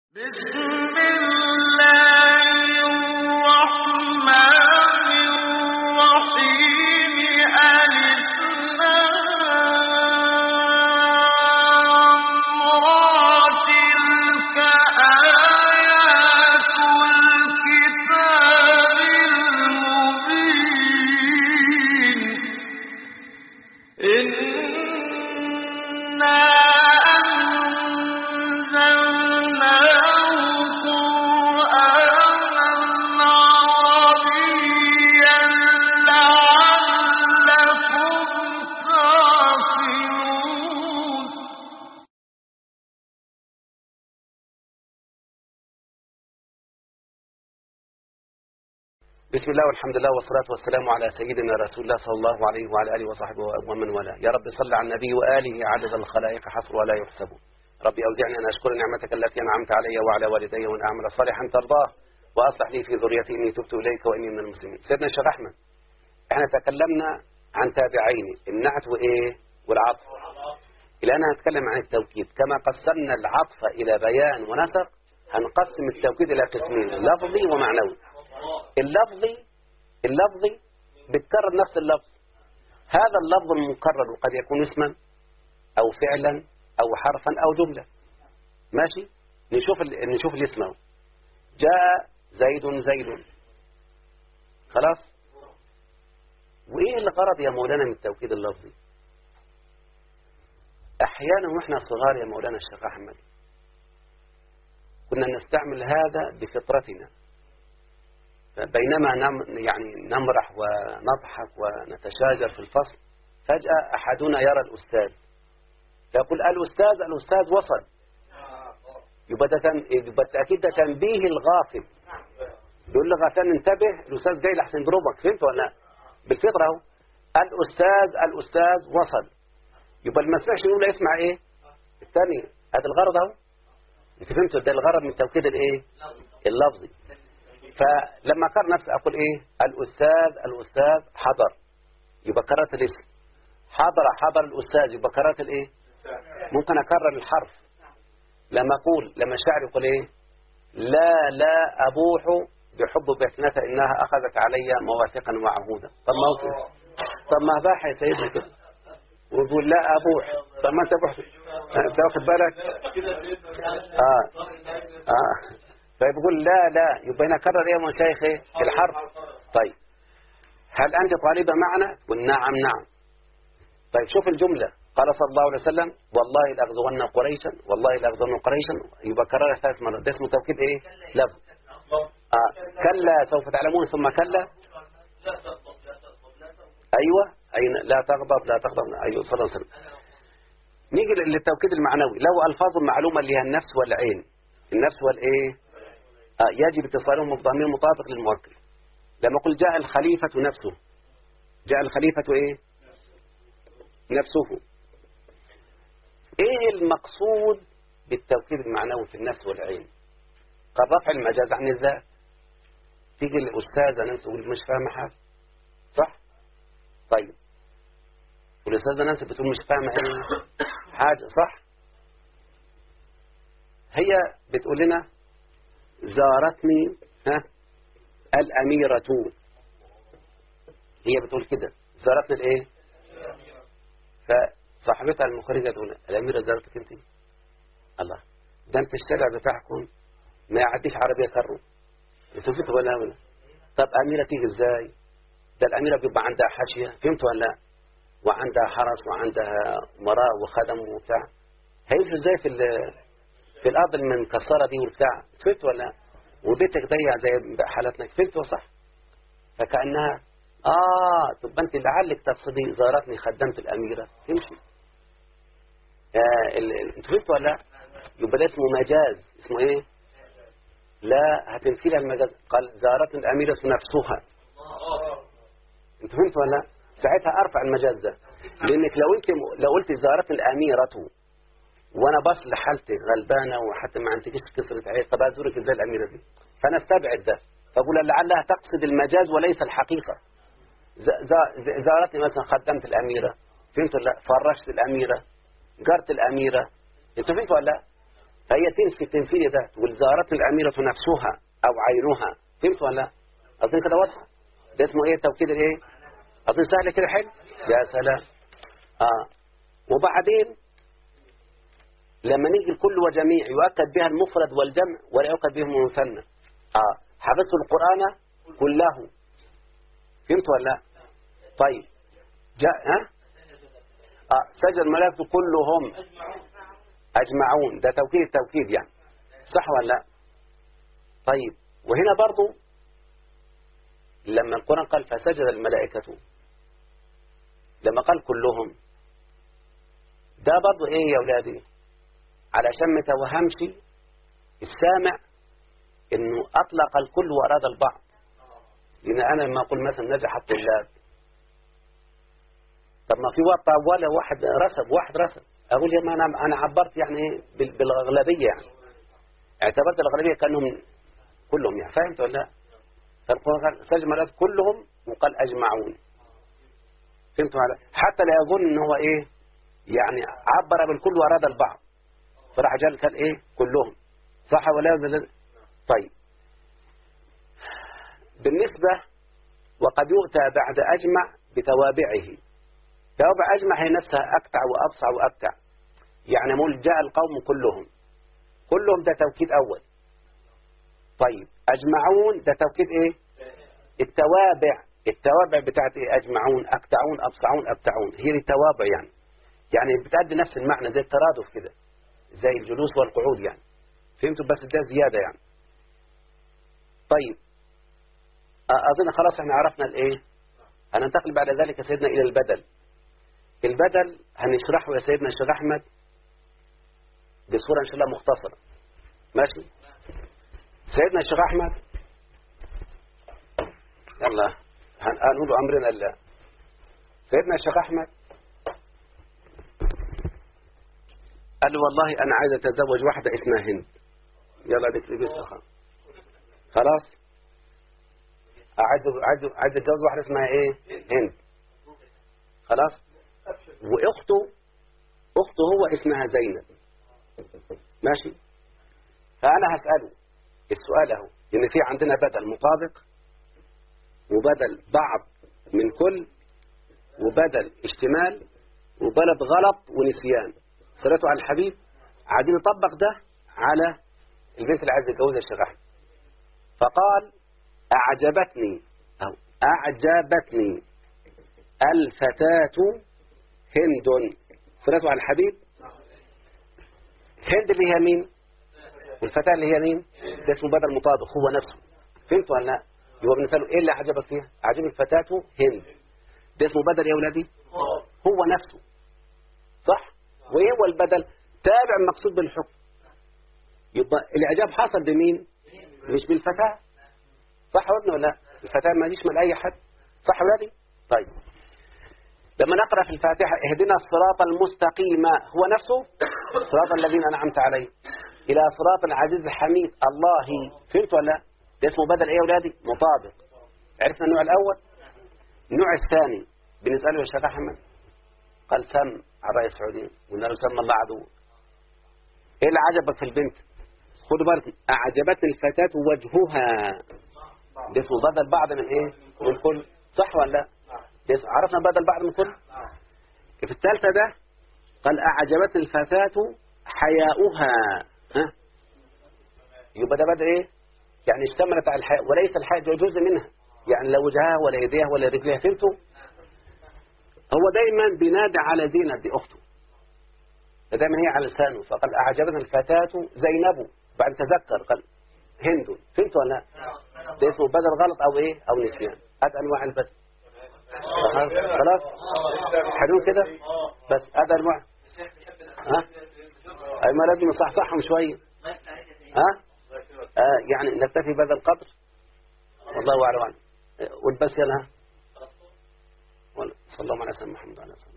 بسم الله الرحمن الرحيم ألف لام را تلك آيات الكتاب المبين إنا أنزلناه قرآنا عربيا لعلكم تعقلون بسم الله والحمد لله والصلاة والسلام على سيدنا رسول الله صلى الله عليه وعلى آله وصحبه ومن والاه يا رب صل على النبي وآله عدد الخلائق حصر ولا يحسب ربي أوزعني أن أشكر نعمتك التي أنعمت علي وعلى والدي وأن أعمل صالحا ترضاه وأصلح لي في ذريتي إني تبت إليك وإني من المسلمين سيدنا الشيخ أحمد احنا تكلمنا عن تابعين النعت وإيه والعطف الآن هنتكلم عن التوكيد كما قسمنا العطف إلى بيان ونسق هنقسم التوكيد إلى قسمين لفظي ومعنوي اللفظي اللفظي بتكرر نفس اللفظ هذا اللفظ المكرر قد يكون اسما أو فعلا أو حرفا أو جملة ماشي نشوف ال... نشوف الاسم اهو جاء زيد زيد خلاص وإيه الغرض يا مولانا من التوكيد اللفظي أحيانا وإحنا صغار يا مولانا الشيخ أحمد كنا نستعمل هذا بفطرتنا بينما نم يعني نمرح ونضحك ونتشاجر في الفصل فجأة أحدنا يرى الأستاذ فيقول الأستاذ الأستاذ وصل يبقى ده تن... يبقى التأكيد ده تنبيه الغافل يقول لغفلان انتبه الأستاذ جاي لحسن يضربك فهمت ولا لا بالفطرة اهو الأستاذ الأستاذ وصل يبقى اللي ما سمعش يقول يسمع إيه الثاني هذا الغرض اهو انت فهمت ده الغرض من التوكيد الايه اللفظي فلما أكرر نفسي أقول إيه الأستاذ الأستاذ حضر يبقى كررت الاسم حضر حضر الأستاذ يبقى كررت الإيه ممكن أكرر الحرف لما أقول لما الشاعر يقول إيه لا لا أبوح بحب بحسنة إنها أخذت علي مواثقا وعهودا طب ما هو طب ما باح يا سيدنا كده ويقول لا أبوح طب ما أنت بحث أنت واخد بالك آه آه فيقول لا لا يبقى هنا كرر ايه يا مشايخ ايه الحرف طيب هل انت طالبه معنا قل نعم نعم طيب شوف الجمله قال صلى الله عليه وسلم والله لاغزون قريشا والله لاغزون قريشا يبقى كررها ثلاث مرات ده اسمه توكيد ايه لفظ آه. كلا سوف تعلمون ثم كلا ايوه اين لا تغضب لا تغضب ايوه صلى الله عليه وسلم نيجي للتوكيد المعنوي له الفاظ معلومه اللي هي النفس والعين النفس والايه آه يجب اتصالهم بضمير مطابق للموكل لما قل جاء الخليفة نفسه جاء الخليفة ايه نفسه ايه المقصود بالتوكيد المعنوي في النفس والعين قد رفع المجاز عن الذات تيجي الأستاذة نانسي تقول مش فاهمة حاجة صح طيب والأستاذة نانسي بتقول مش فاهمة ايه حاجة صح هي بتقول لنا زارتني ها الأميرة هي بتقول كده زارتني الايه فصاحبتها المخرجة تقول الأميرة زارتك انت الله ده انت الشارع بتاعكم ما يعديش عربية كرو انتوا فهمتوا ولا ولا طب أميرة تيجي ازاي ده الأميرة بيبقى عندها حاشية فهمتوا ولا لا وعندها حرس وعندها مراء وخدم وبتاع هيمشوا ازاي في في الأرض المنكسرة دي والبتاع فهمت ولا وبيتك ضيع زي حالتنا فهمت صح فكأنها آه طب أنت لعلك تقصدي زارتني خدمت الأميرة تمشي آه انت فهمت ولا يبقى ده اسمه مجاز اسمه ايه لا هتنفي لها المجاز قال زارتني الأميرة نفسها انت فهمت ولا ساعتها أرفع المجاز ده لأنك لو انت لو قلت زارتني الأميرة وانا بص لحالتي غلبانه وحتى ما عندكش كسرة عيش طب ازورك ازاي الاميره دي فانا استبعد ده فاقول لعلها تقصد المجاز وليس الحقيقه زارتني مثلا خدمت الاميره فهمت ولا فرشت الاميره جرت الاميره انت فهمت ولا فهي تنفي التنفيذ ده والزارت الأميرة نفسها أو عينها فهمت ولا لا؟ أظن كده واضحة ده اسمه إيه التوكيد الإيه أظن سهل كده حلو يا سلام آه وبعدين لما نيجي الكل وجميع يؤكد بها المفرد والجمع ولا يؤكد بهم المثنى آه حفظت القرآن كله فهمت ولا لا؟ طيب جاء ها آه سجد الملائكة كلهم أجمعون ده توكيد التوكيد يعني صح ولا لا طيب وهنا برضو لما القرآن قال فسجد الملائكة لما قال كلهم ده برضو ايه يا أولادي علشان ما توهمش السامع انه اطلق الكل واراد البعض لان انا لما اقول مثلا نجح الطلاب طب ما في وقت ولا واحد رسب واحد رسب اقول يا ما انا انا عبرت يعني ايه بال- بالاغلبيه يعني اعتبرت الاغلبيه كانهم كلهم يعني فهمت ولا لا فالقران قال سجد الملائكه كلهم وقال اجمعون فهمت ولا لا حتى لا يظن ان هو ايه يعني عبر بالكل واراد البعض فراح جال قال ايه كلهم صح ولا لا طيب بالنسبة وقد يؤتى بعد أجمع بتوابعه توابع أجمع هي نفسها أقطع وأبصع وأبتع يعني مول جاء القوم كلهم كلهم ده توكيد أول طيب أجمعون ده توكيد إيه التوابع التوابع بتاعت إيه أجمعون أقطعون أبصعون أبتعون هي دي التوابع يعني يعني بتأدي نفس المعنى زي الترادف كده زي الجلوس والقعود يعني فهمتوا بس ده زيادة يعني طيب أظن خلاص احنا عرفنا الايه هننتقل بعد ذلك يا سيدنا إلى البدل البدل هنشرحه يا سيدنا الشيخ أحمد بصورة إن شاء الله مختصرة ماشي سيدنا الشيخ أحمد يلا هن- هنقول أمرنا لله سيدنا الشيخ أحمد قال له والله أنا عايز أتزوج واحدة اسمها هند يلا ديك لبس خلاص عايز عايز عايز اتجوز واحده اسمها ايه هند خلاص واخته اخته هو اسمها زينب ماشي فانا هساله السؤال اهو ان في عندنا بدل مطابق وبدل بعض من كل وبدل اشتمال وبلد غلط ونسيان صلاته على الحبيب عايزين نطبق ده على البنت اللي عايز يتجوزها الشيخ احمد فقال أعجبتني أو أعجبتني الفتاة هند صلاته على الحبيب هند اللي هي مين والفتاة اللي هي مين ده اسمه بدل مطابق هو نفسه فهمت ولا لا يبقى بنسأله ايه اللي عجبك فيها عجب الفتاة هند ده اسمه بدل يا ولادي هو نفسه صح وايه هو البدل تابع المقصود بالحكم يبقى الاعجاب حصل بمين مش بالفتاة صح يا ابني ولا لا الفتاة ما يشمل أي حد صح ولا ولادي طيب لما نقرأ في الفاتحة اهدنا الصراط المستقيم هو نفسه صراط الذين أنعمت عليه إلى صراط العزيز الحميد الله فهمت ولا لا ده اسمه بدل ايه يا ولادي مطابق عرفنا النوع الأول النوع الثاني بنسأله يا شيخ أحمد قال سم عباية السعوديين قلنا له سم الله عدو ايه اللي عجبك في البنت خدوا بالكم أعجبتني الفتاة وجهها ده اسمه بدل بعض من ايه من كل صح ولا لا ده اسمه- عرفنا بدل بعض من كل في الثالثة ده قال أعجبتني الفتاة حياؤها ها يبقى ده بدل ايه يعني اشتملت على الحياء وليس الحياء جزء منها يعني لا وجهها ولا يديها ولا رجليها فهمتوا هو دايما بينادي على زينب دي اخته فدايما هي على لسانه فقال أعجبتني الفتاة زينب بعد تذكر قال هند فهمت ولا لا ده اسمه بدل غلط او ايه او نسيان هات انواع البدل خلاص خلاص حلو كده بس هذا انواع ها اي ما لازم نصحصحهم شويه ها آه يعني نكتفي بهذا القدر والله اعلم عنه والبس يلا ها صلى الله عليه وسلم محمد عليه وسلم